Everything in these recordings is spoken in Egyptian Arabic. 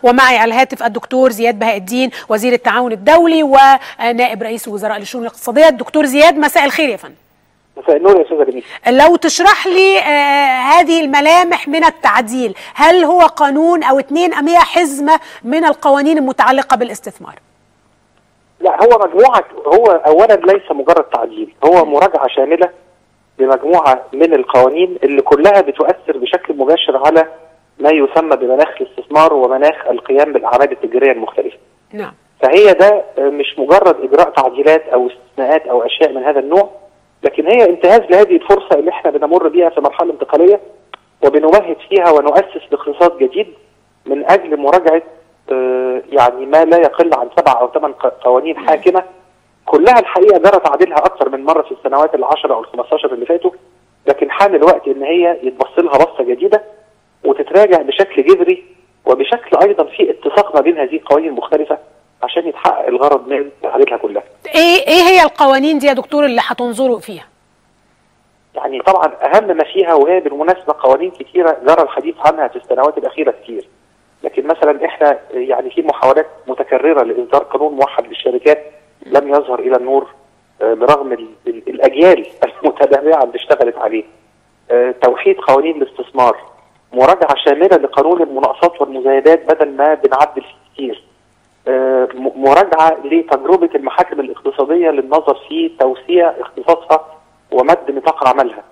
ومعي على الهاتف الدكتور زياد بهاء الدين وزير التعاون الدولي ونائب رئيس الوزراء للشؤون الاقتصاديه الدكتور زياد مساء الخير يا فندم مساء النور يا استاذه بنيت لو تشرح لي آه هذه الملامح من التعديل هل هو قانون او اثنين ام هي حزمه من القوانين المتعلقه بالاستثمار لا هو مجموعه هو اولا ليس مجرد تعديل هو مراجعه شامله لمجموعه من القوانين اللي كلها بتؤثر بشكل مباشر على ما يسمى بمناخ الاستثمار ومناخ القيام بالاعمال التجاريه المختلفه. نعم فهي ده مش مجرد اجراء تعديلات او استثناءات او اشياء من هذا النوع لكن هي انتهاز لهذه الفرصه اللي احنا بنمر بيها في مرحله انتقاليه وبنمهد فيها ونؤسس لاقتصاد جديد من اجل مراجعه آه يعني ما لا يقل عن سبع او ثمان قوانين حاكمه كلها الحقيقه جرى تعديلها اكثر من مره في السنوات العشره او ال 15 اللي فاتوا لكن حان الوقت ان هي يتبص لها بصه جديده وتتراجع بشكل جذري وبشكل ايضا في اتساق ما بين هذه القوانين المختلفه عشان يتحقق الغرض من تعديلها كلها. ايه ايه هي القوانين دي يا دكتور اللي هتنظروا فيها؟ يعني طبعا اهم ما فيها وهي بالمناسبه قوانين كثيره جرى الحديث عنها في السنوات الاخيره كتير. لكن مثلا احنا يعني في محاولات متكرره لاصدار قانون موحد للشركات لم يظهر الى النور برغم ال ال الاجيال المتتابعه اللي اشتغلت عليه. توحيد قوانين الاستثمار مراجعه شامله لقانون المناقصات والمزايدات بدل ما بنعدل فيه كتير. مراجعه لتجربه المحاكم الاقتصاديه للنظر في توسيع اختصاصها ومد نطاق عملها.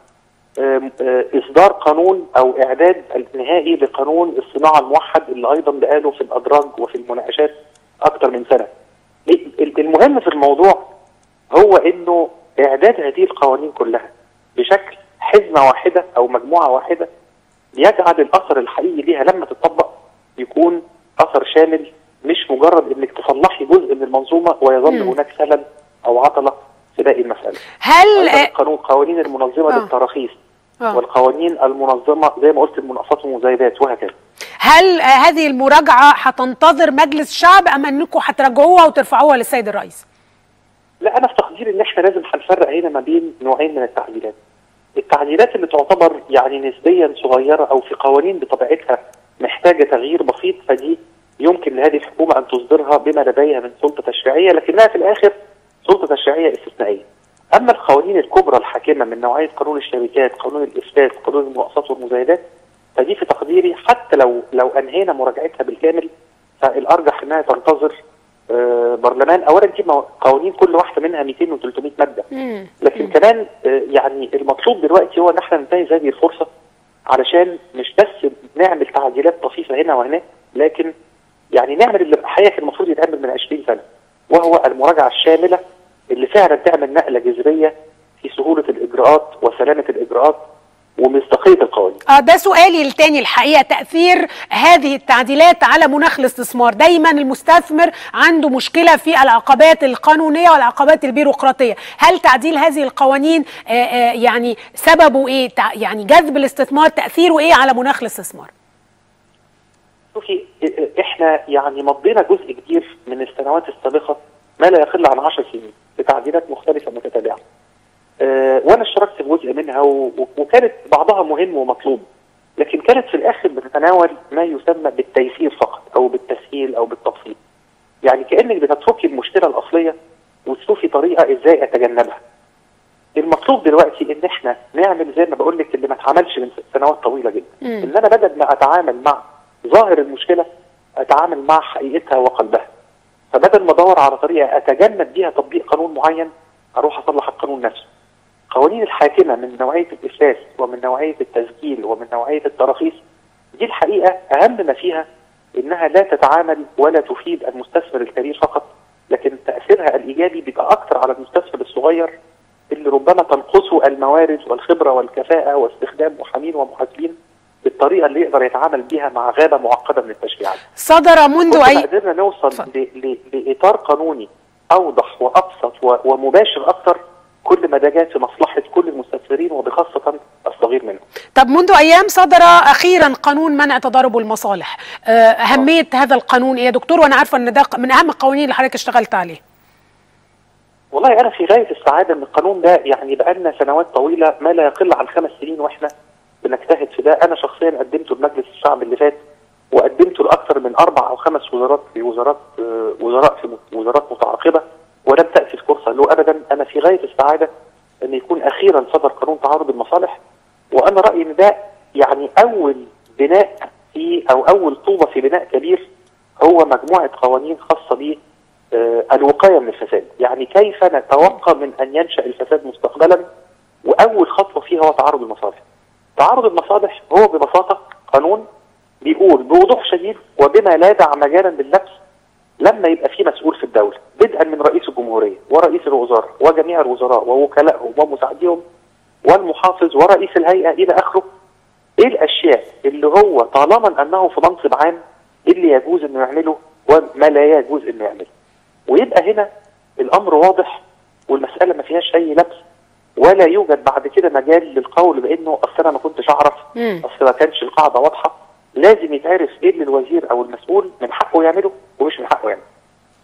اصدار قانون او اعداد النهائي لقانون الصناعه الموحد اللي ايضا بقاله في الادراج وفي المناقشات اكثر من سنه. المهم في الموضوع هو انه اعداد هذه القوانين كلها بشكل حزمه واحده او مجموعه واحده يجعل الاثر الحقيقي ليها لما تطبق يكون اثر شامل مش مجرد انك تصلحي جزء من المنظومه ويظل هناك خلل او عطله في باقي المساله. هل قانون قوانين المنظمه آه. للتراخيص آه. والقوانين المنظمه زي ما قلت المناقصات والمزايدات وهكذا. هل هذه المراجعه هتنتظر مجلس الشعب ام انكم هتراجعوها وترفعوها للسيد الرئيس؟ لا انا في تقديري ان احنا لازم هنفرق هنا ما بين نوعين من التعديلات. التعديلات اللي تعتبر يعني نسبيا صغيره او في قوانين بطبيعتها محتاجه تغيير بسيط فدي يمكن لهذه الحكومه ان تصدرها بما لديها من سلطه تشريعيه لكنها في الاخر سلطه تشريعيه استثنائيه. اما القوانين الكبرى الحاكمه من نوعيه قانون الشركات، قانون الافلاس، قانون المناقصات والمزايدات فدي في تقديري حتى لو لو انهينا مراجعتها بالكامل فالارجح انها تنتظر آه برلمان اولا دي قوانين كل واحده منها 200 و300 ماده مم. لكن كمان آه يعني المطلوب دلوقتي هو ان احنا ننتهز هذه الفرصه علشان مش بس نعمل تعديلات طفيفه هنا وهناك لكن يعني نعمل اللي الحقيقه كان المفروض يتعمل من 20 سنه وهو المراجعه الشامله اللي فعلا تعمل نقله جذريه في سهوله الاجراءات وسلامه الاجراءات ومصداقيه القوانين. اه ده سؤالي الثاني الحقيقه تاثير هذه التعديلات على مناخ الاستثمار، دايما المستثمر عنده مشكله في العقبات القانونيه والعقبات البيروقراطيه، هل تعديل هذه القوانين آآ آآ يعني سببه ايه؟ يعني جذب الاستثمار تاثيره ايه على مناخ الاستثمار؟ شوفي احنا يعني مضينا جزء كبير من السنوات السابقه ما لا يقل عن 10 سنين في تعديلات مختلفه متتابعه. أه وانا اشتركت في جزء منها وكانت بعضها مهم ومطلوب لكن كانت في الاخر بتتناول ما يسمى بالتيسير فقط او بالتسهيل او بالتبسيط. يعني كانك بتتركي المشكله الاصليه وتشوفي طريقه ازاي اتجنبها. المطلوب دلوقتي ان احنا نعمل زي ما بقول لك اللي ما اتعملش من سنوات طويله جدا. مم. ان انا بدل ما اتعامل مع ظاهر المشكله اتعامل مع حقيقتها وقلبها. فبدل ما ادور على طريقه اتجنب بيها تطبيق قانون معين اروح اصلح القانون نفسه. قوانين الحاكمه من نوعيه الافلاس ومن نوعيه التسجيل ومن نوعيه التراخيص دي الحقيقه اهم ما فيها انها لا تتعامل ولا تفيد المستثمر الكبير فقط لكن تاثيرها الايجابي بيبقى اكثر على المستثمر الصغير اللي ربما تنقصه الموارد والخبره والكفاءه واستخدام محامين ومحاسبين بالطريقه اللي يقدر يتعامل بيها مع غابه معقده من التشريعات. صدر منذ كل ما اي قدرنا نوصل اتفضل. ل- ل- لاطار قانوني اوضح وابسط و- ومباشر اكثر كل ما ده جاء في مصلحه كل المستثمرين وبخاصه الصغير منهم. طب منذ ايام صدر اخيرا قانون منع تضارب المصالح آه، اهميه هذا القانون ايه يا دكتور وانا عارفه ان ده من اهم القوانين اللي حضرتك اشتغلت عليه والله انا في غايه السعاده ان القانون ده يعني بقالنا سنوات طويله ما لا يقل عن خمس سنين واحنا بنجتهد في ده انا شخصيا قدمته لمجلس الشعب اللي فات وقدمته لاكثر اكثر من اربع او خمس وزارات في وزارات آه، وزراء في وزارات متعاقبه ولم تاتي الفرصه له ابدا انا في غايه السعاده ان يكون اخيرا صدر قانون تعارض المصالح وانا رايي ان ده يعني اول بناء في او اول طوبه في بناء كبير هو مجموعه قوانين خاصه ب آه، الوقايه من الفساد، يعني كيف نتوقع من ان ينشا الفساد مستقبلا واول خطوه فيها هو تعارض المصالح. تعارض المصالح هو ببساطه قانون بيقول بوضوح شديد وبما لا يدع مجالا للنفس لما يبقى في مسؤول في الدوله بدءا من رئيس الجمهوريه ورئيس الوزراء وجميع الوزراء ووكلائهم ومساعديهم والمحافظ ورئيس الهيئه الى اخره ايه الاشياء اللي هو طالما انه في منصب عام إيه اللي يجوز انه يعمله وما لا يجوز انه يعمله ويبقى هنا الامر واضح والمساله ما فيهاش اي لبس ولا يوجد بعد كده مجال للقول بانه اصل انا ما كنتش اعرف مم. اصل ما كانش القاعده واضحه لازم يتعرف ايه اللي الوزير او المسؤول من حقه يعمله ومش من حقه يعمله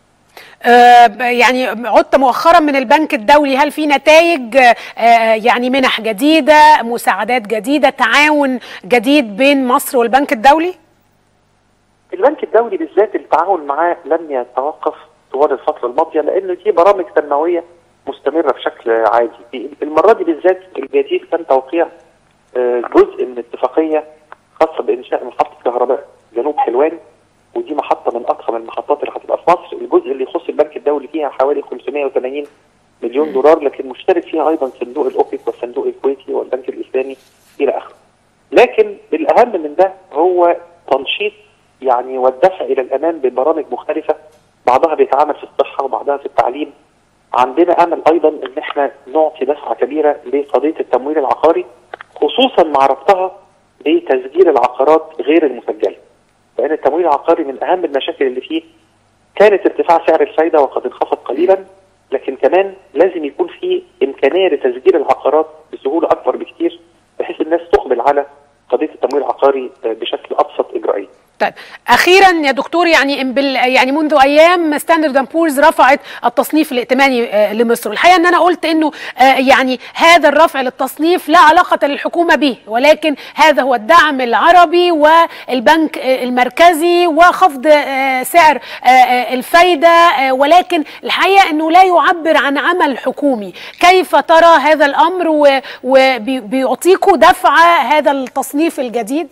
آه، يعني عدت مؤخرا من البنك الدولي هل في نتائج آه، يعني منح جديدة مساعدات جديدة تعاون جديد بين مصر والبنك الدولي البنك الدولي بالذات التعاون معاه لم يتوقف طوال الفتره الماضيه لان دي برامج تنمويه مستمره بشكل عادي في- المره دي بالذات الجديد كان توقيع آه، جزء من اتفاقيه خاصه بانشاء محطه كهرباء جنوب حلوان ودي محطه من اضخم المحطات اللي هتبقى في مصر الجزء اللي يخص البنك الدولي فيها حوالي 580 مليون دولار لكن مشترك فيها ايضا صندوق الاوبك والصندوق الكويتي والبنك الاسلامي الى اخره لكن الاهم من ده هو تنشيط يعني والدفع الى الامام ببرامج مختلفه بعضها بيتعامل في الصحه وبعضها في التعليم عندنا امل ايضا ان احنا نعطي دفعه كبيره لقضيه التمويل العقاري خصوصا مع ربطها بتسجيل العقارات غير المسجله لان التمويل العقاري من اهم المشاكل اللي فيه كانت ارتفاع سعر الفايده وقد انخفض قليلا لكن كمان لازم يكون في امكانيه لتسجيل العقارات بسهوله اكبر بكتير بحيث الناس تقبل على قضيه التمويل العقاري آه، بشكل ابسط اجرائيا. طيب اخيرا يا دكتور يعني إن بال يعني منذ ايام ستاندرد اند بورز رفعت التصنيف الائتماني آه، لمصر الحقيقه ان انا قلت انه آه، يعني هذا الرفع للتصنيف لا علاقه للحكومه به ولكن هذا هو الدعم العربي والبنك آه، المركزي وخفض آه، سعر آه، آه، الفايده آه، ولكن الحقيقه انه لا يعبر عن عمل حكومي كيف ترى هذا الامر وبيعطيكم دفعه هذا التصنيف الجديد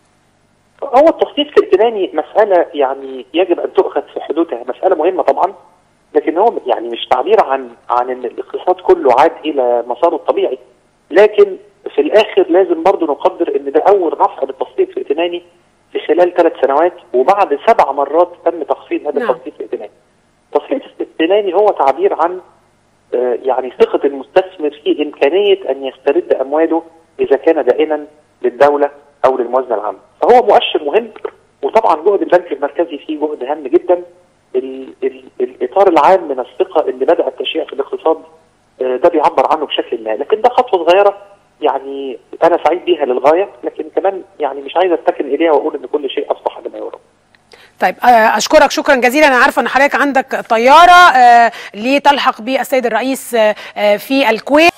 هو التصنيف الائتماني مسألة يعني يجب أن تؤخذ في حدودها، مسألة مهمة طبعا لكن هو يعني مش تعبير عن عن ان الاقتصاد كله عاد الى مساره الطبيعي، لكن في الاخر لازم برضه نقدر ان ده اول رفع للتصنيف الائتماني في خلال ثلاث سنوات وبعد سبع مرات تم تخفيض هذا نعم. التصنيف الائتماني. التصنيف الائتماني هو تعبير عن آه، يعني ثقة المستثمر في إمكانية أن يسترد أمواله إذا كان دائما للدولة أو للموازنة العامة فهو مؤشر مهم وطبعا جهد البنك المركزي فيه جهد هام جدا ال ال الإطار العام من الثقة اللي بدأ التشريع في الاقتصاد آه، ده بيعبر عنه بشكل ما لكن ده خطوة صغيرة يعني أنا سعيد بيها للغاية لكن كمان يعني مش عايز أتكل إليها وأقول إن كل شيء أصبح كما يرام طيب آه، اشكرك شكرا جزيلا انا عارفه ان حضرتك عندك طياره آه، لتلحق بالسيد الرئيس آه، آه، في الكويت